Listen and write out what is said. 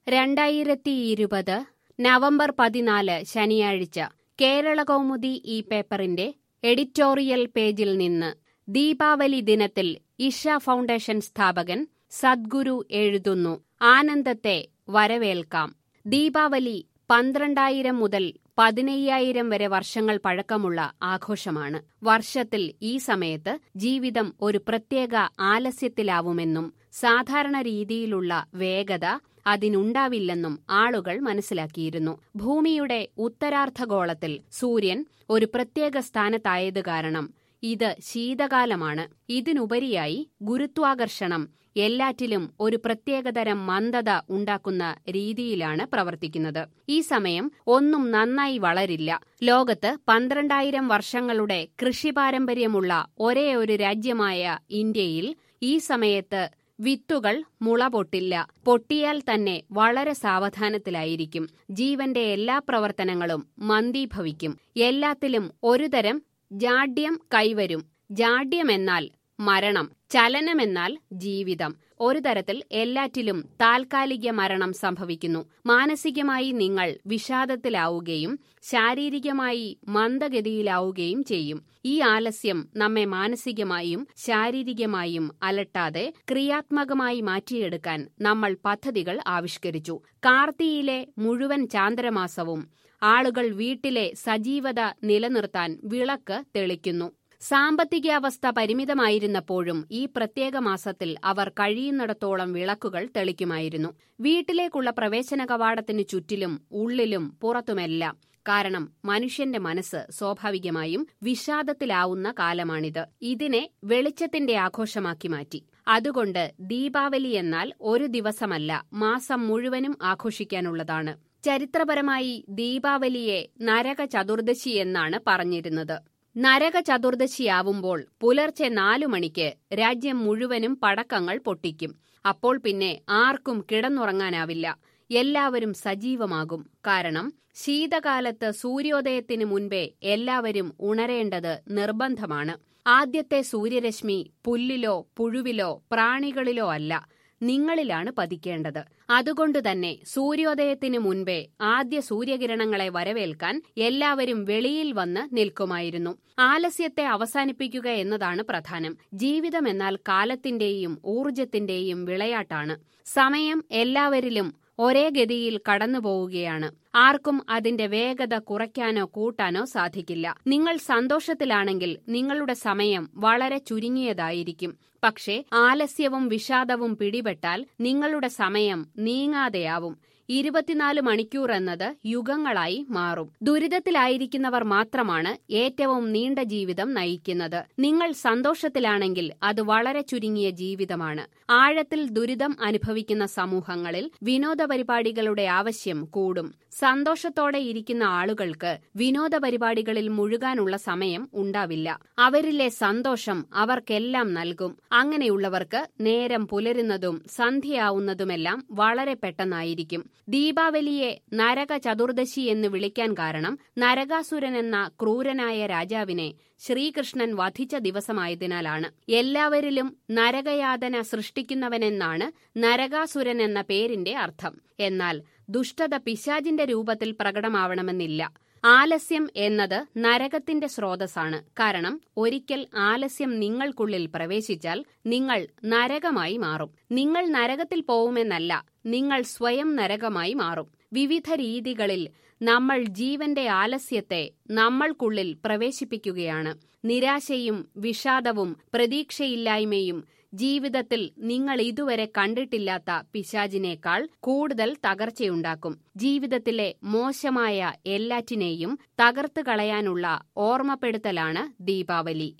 രണ്ടായിരത്തി ഇരുപത് നവംബർ പതിനാല് ശനിയാഴ്ച കേരളകൗമുദി ഈ പേപ്പറിന്റെ എഡിറ്റോറിയൽ പേജിൽ നിന്ന് ദീപാവലി ദിനത്തിൽ ഇഷ ഫൗണ്ടേഷൻ സ്ഥാപകൻ സദ്ഗുരു എഴുതുന്നു ആനന്ദത്തെ വരവേൽക്കാം ദീപാവലി പന്ത്രണ്ടായിരം മുതൽ പതിനയ്യായിരം വരെ വർഷങ്ങൾ പഴക്കമുള്ള ആഘോഷമാണ് വർഷത്തിൽ ഈ സമയത്ത് ജീവിതം ഒരു പ്രത്യേക ആലസ്യത്തിലാവുമെന്നും സാധാരണ രീതിയിലുള്ള വേഗത അതിനുണ്ടാവില്ലെന്നും ആളുകൾ മനസ്സിലാക്കിയിരുന്നു ഭൂമിയുടെ ഉത്തരാർദ്ധഗോളത്തിൽ സൂര്യൻ ഒരു പ്രത്യേക സ്ഥാനത്തായത് കാരണം ഇത് ശീതകാലമാണ് ഇതിനുപരിയായി ഗുരുത്വാകർഷണം എല്ലാറ്റിലും ഒരു പ്രത്യേകതരം മന്ദത ഉണ്ടാക്കുന്ന രീതിയിലാണ് പ്രവർത്തിക്കുന്നത് ഈ സമയം ഒന്നും നന്നായി വളരില്ല ലോകത്ത് പന്ത്രണ്ടായിരം വർഷങ്ങളുടെ കൃഷി പാരമ്പര്യമുള്ള ഒരേ ഒരു രാജ്യമായ ഇന്ത്യയിൽ ഈ സമയത്ത് വിത്തുകൾ മുള പൊട്ടില്ല പൊട്ടിയാൽ തന്നെ വളരെ സാവധാനത്തിലായിരിക്കും ജീവന്റെ എല്ലാ പ്രവർത്തനങ്ങളും മന്ദീഭവിക്കും എല്ലാത്തിലും ഒരുതരം ജാഡ്യം കൈവരും ജാഡ്യമെന്നാൽ മരണം ചലനമെന്നാൽ ജീവിതം ഒരു തരത്തിൽ എല്ലാറ്റിലും താൽക്കാലിക മരണം സംഭവിക്കുന്നു മാനസികമായി നിങ്ങൾ വിഷാദത്തിലാവുകയും ശാരീരികമായി മന്ദഗതിയിലാവുകയും ചെയ്യും ഈ ആലസ്യം നമ്മെ മാനസികമായും ശാരീരികമായും അലട്ടാതെ ക്രിയാത്മകമായി മാറ്റിയെടുക്കാൻ നമ്മൾ പദ്ധതികൾ ആവിഷ്കരിച്ചു കാർത്തിയിലെ മുഴുവൻ ചാന്ദ്രമാസവും ആളുകൾ വീട്ടിലെ സജീവത നിലനിർത്താൻ വിളക്ക് തെളിക്കുന്നു സാമ്പത്തികാവസ്ഥ പരിമിതമായിരുന്നപ്പോഴും ഈ പ്രത്യേക മാസത്തിൽ അവർ കഴിയുന്നിടത്തോളം വിളക്കുകൾ തെളിക്കുമായിരുന്നു വീട്ടിലേക്കുള്ള പ്രവേശന കവാടത്തിനു ചുറ്റിലും ഉള്ളിലും പുറത്തുമെല്ലാം കാരണം മനുഷ്യന്റെ മനസ്സ് സ്വാഭാവികമായും വിഷാദത്തിലാവുന്ന കാലമാണിത് ഇതിനെ വെളിച്ചത്തിന്റെ ആഘോഷമാക്കി മാറ്റി അതുകൊണ്ട് ദീപാവലി എന്നാൽ ഒരു ദിവസമല്ല മാസം മുഴുവനും ആഘോഷിക്കാനുള്ളതാണ് ചരിത്രപരമായി ദീപാവലിയെ നരക ചതുർദശി എന്നാണ് പറഞ്ഞിരുന്നത് നരക ചതുർദശിയാവുമ്പോൾ പുലർച്ചെ നാലു മണിക്ക് രാജ്യം മുഴുവനും പടക്കങ്ങൾ പൊട്ടിക്കും അപ്പോൾ പിന്നെ ആർക്കും കിടന്നുറങ്ങാനാവില്ല എല്ലാവരും സജീവമാകും കാരണം ശീതകാലത്ത് സൂര്യോദയത്തിനു മുൻപേ എല്ലാവരും ഉണരേണ്ടത് നിർബന്ധമാണ് ആദ്യത്തെ സൂര്യരശ്മി പുല്ലിലോ പുഴുവിലോ പ്രാണികളിലോ അല്ല നിങ്ങളിലാണ് പതിക്കേണ്ടത് അതുകൊണ്ടുതന്നെ സൂര്യോദയത്തിനു മുൻപേ ആദ്യ സൂര്യകിരണങ്ങളെ വരവേൽക്കാൻ എല്ലാവരും വെളിയിൽ വന്ന് നിൽക്കുമായിരുന്നു ആലസ്യത്തെ അവസാനിപ്പിക്കുക എന്നതാണ് പ്രധാനം ജീവിതം എന്നാൽ കാലത്തിന്റെയും ഊർജത്തിന്റെയും വിളയാട്ടാണ് സമയം എല്ലാവരിലും ഒരേ ഗതിയിൽ കടന്നുപോവുകയാണ് ആർക്കും അതിന്റെ വേഗത കുറയ്ക്കാനോ കൂട്ടാനോ സാധിക്കില്ല നിങ്ങൾ സന്തോഷത്തിലാണെങ്കിൽ നിങ്ങളുടെ സമയം വളരെ ചുരുങ്ങിയതായിരിക്കും പക്ഷേ ആലസ്യവും വിഷാദവും പിടിപെട്ടാൽ നിങ്ങളുടെ സമയം നീങ്ങാതെയാവും ഇരുപത്തിനാല് മണിക്കൂർ എന്നത് യുഗങ്ങളായി മാറും ദുരിതത്തിലായിരിക്കുന്നവർ മാത്രമാണ് ഏറ്റവും നീണ്ട ജീവിതം നയിക്കുന്നത് നിങ്ങൾ സന്തോഷത്തിലാണെങ്കിൽ അത് വളരെ ചുരുങ്ങിയ ജീവിതമാണ് ആഴത്തിൽ ദുരിതം അനുഭവിക്കുന്ന സമൂഹങ്ങളിൽ വിനോദ പരിപാടികളുടെ ആവശ്യം കൂടും സന്തോഷത്തോടെ ഇരിക്കുന്ന ആളുകൾക്ക് വിനോദ പരിപാടികളിൽ മുഴുകാനുള്ള സമയം ഉണ്ടാവില്ല അവരിലെ സന്തോഷം അവർക്കെല്ലാം നൽകും അങ്ങനെയുള്ളവർക്ക് നേരം പുലരുന്നതും സന്ധ്യയാവുന്നതുമെല്ലാം വളരെ പെട്ടെന്നായിരിക്കും ദീപാവലിയെ നരക ചതുർദശി എന്ന് വിളിക്കാൻ കാരണം നരകാസുരൻ എന്ന ക്രൂരനായ രാജാവിനെ ശ്രീകൃഷ്ണൻ വധിച്ച ദിവസമായതിനാലാണ് എല്ലാവരിലും നരകയാതന സൃഷ്ടിക്കുന്നവനെന്നാണ് നരകാസുരൻ എന്ന പേരിന്റെ അർത്ഥം എന്നാൽ ദുഷ്ടത പിശാജിന്റെ രൂപത്തിൽ പ്രകടമാവണമെന്നില്ല ആലസ്യം എന്നത് നരകത്തിന്റെ സ്രോതസ്സാണ് കാരണം ഒരിക്കൽ ആലസ്യം നിങ്ങൾക്കുള്ളിൽ പ്രവേശിച്ചാൽ നിങ്ങൾ നരകമായി മാറും നിങ്ങൾ നരകത്തിൽ പോവുമെന്നല്ല നിങ്ങൾ സ്വയം നരകമായി മാറും വിവിധ രീതികളിൽ നമ്മൾ ജീവന്റെ ആലസ്യത്തെ നമ്മൾക്കുള്ളിൽ പ്രവേശിപ്പിക്കുകയാണ് നിരാശയും വിഷാദവും പ്രതീക്ഷയില്ലായ്മയും ജീവിതത്തിൽ നിങ്ങൾ ഇതുവരെ കണ്ടിട്ടില്ലാത്ത പിശാചിനേക്കാൾ കൂടുതൽ തകർച്ചയുണ്ടാക്കും ജീവിതത്തിലെ മോശമായ എല്ലാറ്റിനെയും തകർത്തു കളയാനുള്ള ഓർമ്മപ്പെടുത്തലാണ് ദീപാവലി